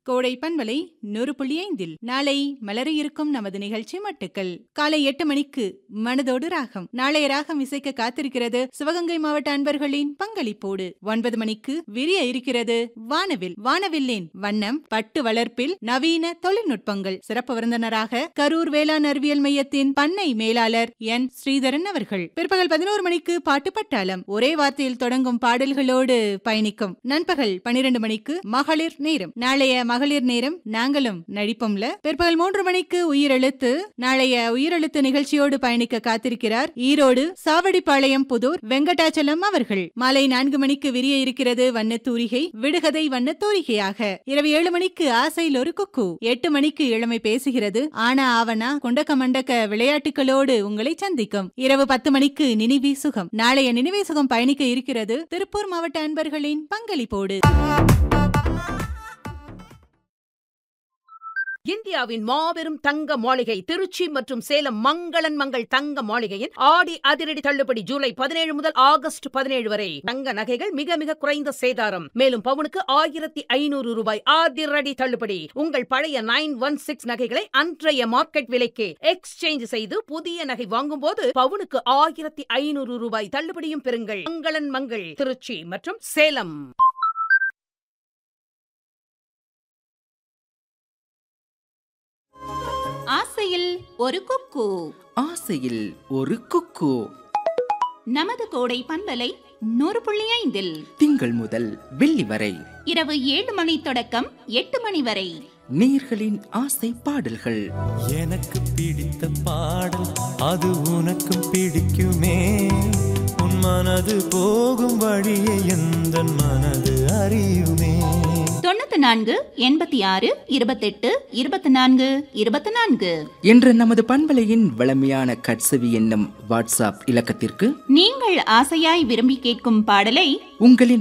கோடை பண்பலை நூறு புள்ளி ஐந்தில் நாளை மலர இருக்கும் நமது நிகழ்ச்சி மட்டுக்கள் காலை எட்டு மணிக்கு மனதோடு ராகம் நாளைய ராகம் இசைக்க காத்திருக்கிறது சிவகங்கை மாவட்ட அன்பர்களின் பங்களிப்போடு ஒன்பது மணிக்கு விரிய இருக்கிறது வானவில் வானவில்லின் வண்ணம் பட்டு வளர்ப்பில் நவீன தொழில்நுட்பங்கள் சிறப்பு விருந்தினராக கரூர் வேளாண் அறிவியல் மையத்தின் பண்ணை மேலாளர் என் ஸ்ரீதரன் அவர்கள் பிற்பகல் பதினோரு மணிக்கு பாட்டு பட்டாளம் ஒரே வார்த்தையில் தொடங்கும் பாடல்களோடு பயணிக்கும் நண்பகல் பனிரெண்டு மணிக்கு மகளிர் நேரம் நாளைய மகளிர் நேரம் நாங்களும் நடிப்போம்ல பிற்பகல் மூன்று மணிக்கு உயிரெழுத்து நாளைய உயிரெழுத்து நிகழ்ச்சியோடு பயணிக்க காத்திருக்கிறார் ஈரோடு சாவடிப்பாளையம் புதூர் வெங்கடாச்சலம் அவர்கள் மாலை நான்கு மணிக்கு விரிய இருக்கிறது வண்ணத்தூரிகை விடுகதை வண்ணத்தூரிகையாக இரவு ஏழு மணிக்கு ஆசையில் ஒரு குக்கு எட்டு மணிக்கு இளமை பேசுகிறது ஆனா ஆவனா கொண்டக்க மண்டக்க விளையாட்டுகளோடு உங்களை சந்திக்கும் இரவு பத்து மணிக்கு நினைவி சுகம் நாளைய நினைவி சுகம் பயணிக்க இருக்கிறது திருப்பூர் மாவட்ட அன்பர்களின் பங்களிப்போடு இந்தியாவின் மாபெரும் தங்க மாளிகை திருச்சி மற்றும் சேலம் மங்களன் மங்கள் தங்க மாளிகையின் ஆடி அதிரடி தள்ளுபடி ஜூலை பதினேழு முதல் ஆகஸ்ட் பதினேழு வரை தங்க நகைகள் மிக மிக குறைந்த சேதாரம் மேலும் பவுனுக்கு ஆயிரத்தி ஐநூறு ரூபாய் அதிரடி தள்ளுபடி உங்கள் பழைய நைன் ஒன் சிக்ஸ் நகைகளை அன்றைய மார்க்கெட் விலைக்கு எக்ஸ்சேஞ்ச் செய்து புதிய நகை வாங்கும்போது பவுனுக்கு ஆயிரத்தி ஐநூறு ரூபாய் தள்ளுபடியும் பெறுங்கள் மங்களன் மங்கள் திருச்சி மற்றும் சேலம் ஆசையில் ஒரு குக்கு ஆசையில் ஒரு குக்கு நமது கோடை பண்பலை நூறு புள்ளி ஐந்தில் திங்கள் முதல் வெள்ளி வரை இரவு ஏழு மணி தொடக்கம் எட்டு மணி வரை நேர்களின் ஆசை பாடல்கள் எனக்கு பிடித்த பாடல் அது உனக்கும் பிடிக்குமே உன் மனது போகும் வழியை எந்த மனது அறியுமே தொண்ணூத்தி நான்கு எண்பத்தி ஆறு இருபத்தெட்டு இருபத்தி நான்கு இருபத்தி நான்கு என்ற நமது பண்பலையின் வளமையான கட்சவி என்னும் வாட்ஸ்அப் இலக்கத்திற்கு நீங்கள் ஆசையாய் விரும்பி கேட்கும் பாடலை உங்களின்